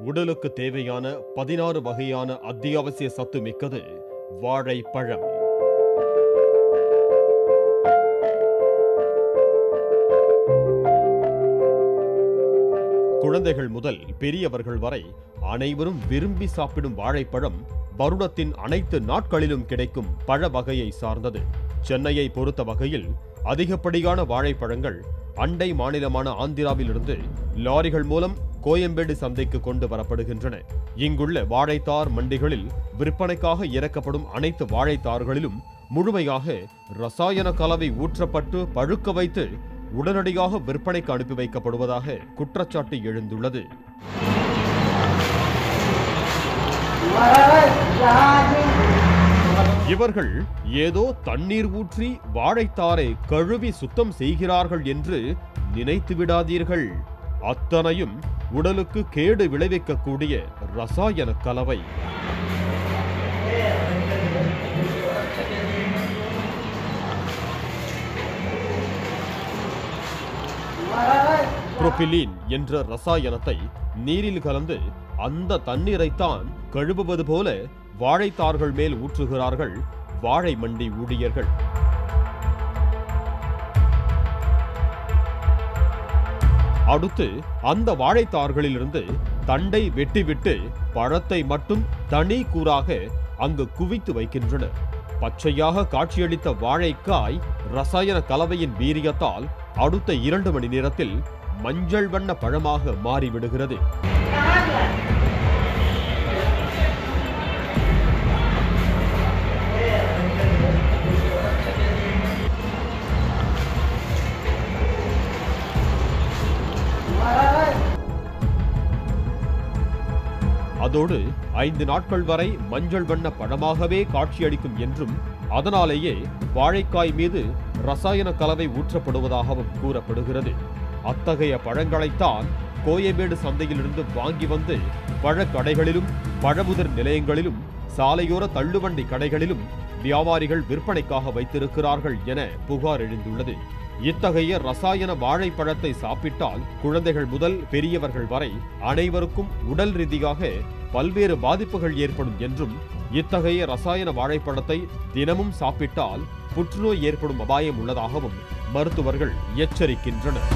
உடலுக்கு தேவையான பதினாறு வகையான அத்தியாவசிய சத்து மிக்கது வாழைப்பழம் குழந்தைகள் முதல் பெரியவர்கள் வரை அனைவரும் விரும்பி சாப்பிடும் வாழைப்பழம் வருடத்தின் அனைத்து நாட்களிலும் கிடைக்கும் பழ வகையை சார்ந்தது சென்னையை பொறுத்த வகையில் அதிகப்படியான வாழைப்பழங்கள் அண்டை மாநிலமான ஆந்திராவிலிருந்து லாரிகள் மூலம் கோயம்பேடு சந்தைக்கு கொண்டு வரப்படுகின்றன இங்குள்ள வாழைத்தார் மண்டிகளில் விற்பனைக்காக இறக்கப்படும் அனைத்து வாழைத்தார்களிலும் முழுமையாக ரசாயன கலவை ஊற்றப்பட்டு பழுக்க வைத்து உடனடியாக விற்பனைக்கு அனுப்பி வைக்கப்படுவதாக குற்றச்சாட்டு எழுந்துள்ளது இவர்கள் ஏதோ தண்ணீர் ஊற்றி வாழைத்தாரை கழுவி சுத்தம் செய்கிறார்கள் என்று நினைத்து விடாதீர்கள் அத்தனையும் உடலுக்கு கேடு விளைவிக்கக்கூடிய ரசாயன கலவை புரோபிலீன் என்ற ரசாயனத்தை நீரில் கலந்து அந்த தண்ணீரைத்தான் கழுவுவது போல வாழைத்தார்கள் மேல் ஊற்றுகிறார்கள் வாழை மண்டி ஊழியர்கள் அடுத்து அந்த வாழைத்தார்களிலிருந்து தண்டை வெட்டிவிட்டு பழத்தை மட்டும் தனி கூறாக அங்கு குவித்து வைக்கின்றனர் பச்சையாக காட்சியளித்த வாழைக்காய் ரசாயன கலவையின் வீரியத்தால் அடுத்த இரண்டு மணி நேரத்தில் மஞ்சள் வண்ண பழமாக மாறிவிடுகிறது அதோடு ஐந்து நாட்கள் வரை மஞ்சள் வண்ண பழமாகவே காட்சியளிக்கும் என்றும் அதனாலேயே வாழைக்காய் மீது ரசாயன கலவை ஊற்றப்படுவதாகவும் கூறப்படுகிறது அத்தகைய பழங்களைத்தான் கோயம்பேடு சந்தையிலிருந்து வாங்கி வந்து பழக்கடைகளிலும் பழமுதிர் நிலையங்களிலும் சாலையோர தள்ளுவண்டி கடைகளிலும் வியாபாரிகள் விற்பனைக்காக வைத்திருக்கிறார்கள் என புகார் எழுந்துள்ளது இத்தகைய ரசாயன வாழைப்பழத்தை சாப்பிட்டால் குழந்தைகள் முதல் பெரியவர்கள் வரை அனைவருக்கும் உடல் ரீதியாக பல்வேறு பாதிப்புகள் ஏற்படும் என்றும் இத்தகைய ரசாயன வாழைப்பழத்தை தினமும் சாப்பிட்டால் புற்றுநோய் ஏற்படும் அபாயம் உள்ளதாகவும் மருத்துவர்கள் எச்சரிக்கின்றனர்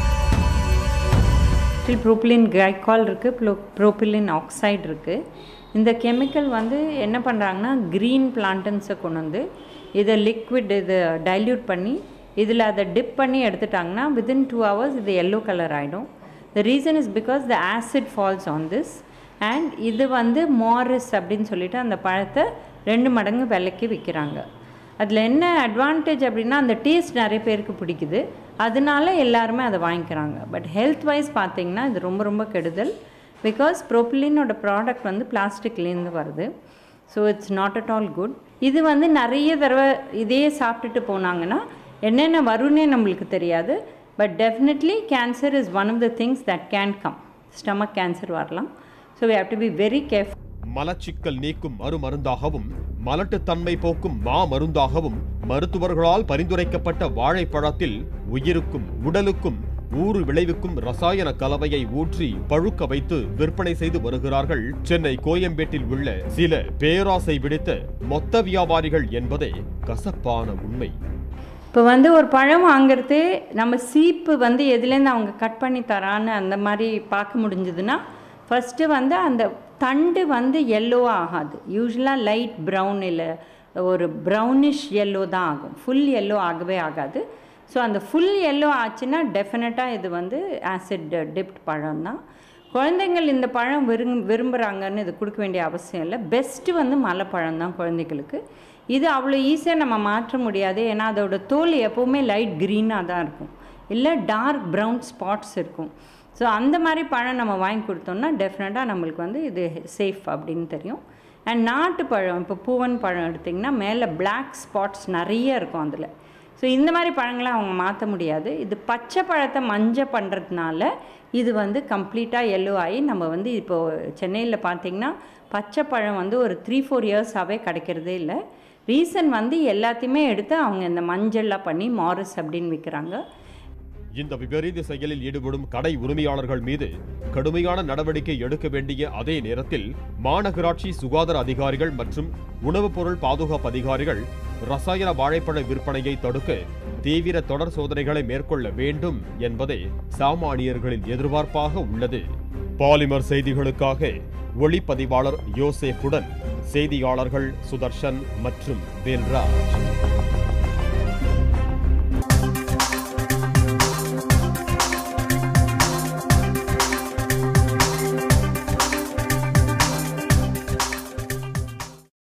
ப்ரோப்பிலின் கிளைக்கால் இருக்குது ப்ளோ ப்ரோப்பிலின் ஆக்சைடு இருக்குது இந்த கெமிக்கல் வந்து என்ன பண்ணுறாங்கன்னா க்ரீன் பிளான்டன்ஸை கொண்டு வந்து இதை லிக்விட் இது டைல்யூட் பண்ணி இதில் அதை டிப் பண்ணி எடுத்துட்டாங்கன்னா வித்தின் டூ ஹவர்ஸ் இது எல்லோ கலர் ஆகிடும் the reason is because the acid falls on this and இது வந்து மாரிஸ் அப்படின்னு சொல்லிட்டு அந்த பழத்தை ரெண்டு மடங்கு விலைக்கு விற்கிறாங்க அதில் என்ன அட்வான்டேஜ் அப்படின்னா அந்த டேஸ்ட் நிறைய பேருக்கு பிடிக்குது அதனால எல்லாருமே அதை வாங்கிக்கிறாங்க பட் ஹெல்த் வைஸ் பார்த்தீங்கன்னா இது ரொம்ப ரொம்ப கெடுதல் பிகாஸ் ப்ரோப்பிலினோட ப்ராடக்ட் வந்து பிளாஸ்டிக்லேருந்து வருது so it's not at all good இது வந்து நிறைய தடவை இதே சாப்பிட்டுட்டு போனாங்கன்னா என்னென்ன வரும்னே நம்மளுக்கு தெரியாது but definitely cancer is one of the things that can come stomach cancer வரலாம் so we have to be very careful மலச்சிக்கல் நீக்கும் மருமருந்தாகவும் மலட்டுத்தன்மை போக்கும் மா மருந்தாகவும் மருத்துவர்களால் பரிந்துரைக்கப்பட்ட வாழைப்பழத்தில் உயிருக்கும் உடலுக்கும் ஊறு விளைவிக்கும் ரசாயன கலவையை ஊற்றி பழுக்க வைத்து விற்பனை செய்து வருகிறார்கள் சென்னை கோயம்பேட்டில் உள்ள சில பேராசை விடுத்த மொத்த வியாபாரிகள் என்பதே கசப்பான உண்மை இப்போ வந்து ஒரு பழம் வாங்குறது நம்ம சீப்பு வந்து எதுலேருந்து அவங்க கட் பண்ணி தரான்னு அந்த மாதிரி பார்க்க முடிஞ்சதுன்னா ஃபஸ்ட்டு வந்து அந்த தண்டு வந்து எல்லோவாக ஆகாது யூஸ்வலாக லைட் ப்ரௌன் இல்லை ஒரு ப்ரௌனிஷ் எல்லோ தான் ஆகும் ஃபுல் எல்லோ ஆகவே ஆகாது ஸோ அந்த ஃபுல் எல்லோ ஆச்சுன்னா டெஃபினட்டாக இது வந்து ஆசிட் டிப்ட் பழம் தான் குழந்தைங்கள் இந்த பழம் விரும் விரும்புகிறாங்கன்னு இது கொடுக்க வேண்டிய அவசியம் இல்லை பெஸ்ட்டு வந்து மலைப்பழம் தான் குழந்தைகளுக்கு இது அவ்வளோ ஈஸியாக நம்ம மாற்ற முடியாது ஏன்னா அதோட தோல் எப்போவுமே லைட் க்ரீனாக தான் இருக்கும் இல்லை டார்க் ப்ரௌன் ஸ்பாட்ஸ் இருக்கும் ஸோ அந்த மாதிரி பழம் நம்ம வாங்கி கொடுத்தோம்னா டெஃபினட்டாக நம்மளுக்கு வந்து இது சேஃப் அப்படின்னு தெரியும் அண்ட் நாட்டு பழம் இப்போ பூவன் பழம் எடுத்திங்கன்னா மேலே பிளாக் ஸ்பாட்ஸ் நிறைய இருக்கும் அதில் ஸோ இந்த மாதிரி பழங்களை அவங்க மாற்ற முடியாது இது பச்சை பழத்தை மஞ்சள் பண்ணுறதுனால இது வந்து கம்ப்ளீட்டாக எல்லோ ஆகி நம்ம வந்து இப்போது சென்னையில் பார்த்திங்கன்னா பச்சை பழம் வந்து ஒரு த்ரீ ஃபோர் இயர்ஸாகவே கிடைக்கிறதே இல்லை ரீசன் வந்து எல்லாத்தையுமே எடுத்து அவங்க இந்த மஞ்சள்லாம் பண்ணி மாரிஸ் அப்படின்னு விற்கிறாங்க இந்த விபரீத செயலில் ஈடுபடும் கடை உரிமையாளர்கள் மீது கடுமையான நடவடிக்கை எடுக்க வேண்டிய அதே நேரத்தில் மாநகராட்சி சுகாதார அதிகாரிகள் மற்றும் உணவுப் பொருள் பாதுகாப்பு அதிகாரிகள் ரசாயன வாழைப்பழ விற்பனையை தடுக்க தீவிர தொடர் சோதனைகளை மேற்கொள்ள வேண்டும் என்பதே சாமானியர்களின் எதிர்பார்ப்பாக உள்ளது பாலிமர் செய்திகளுக்காக ஒளிப்பதிவாளர் யோசேஃபுடன் செய்தியாளர்கள் சுதர்ஷன் மற்றும் வேல்ராஜ்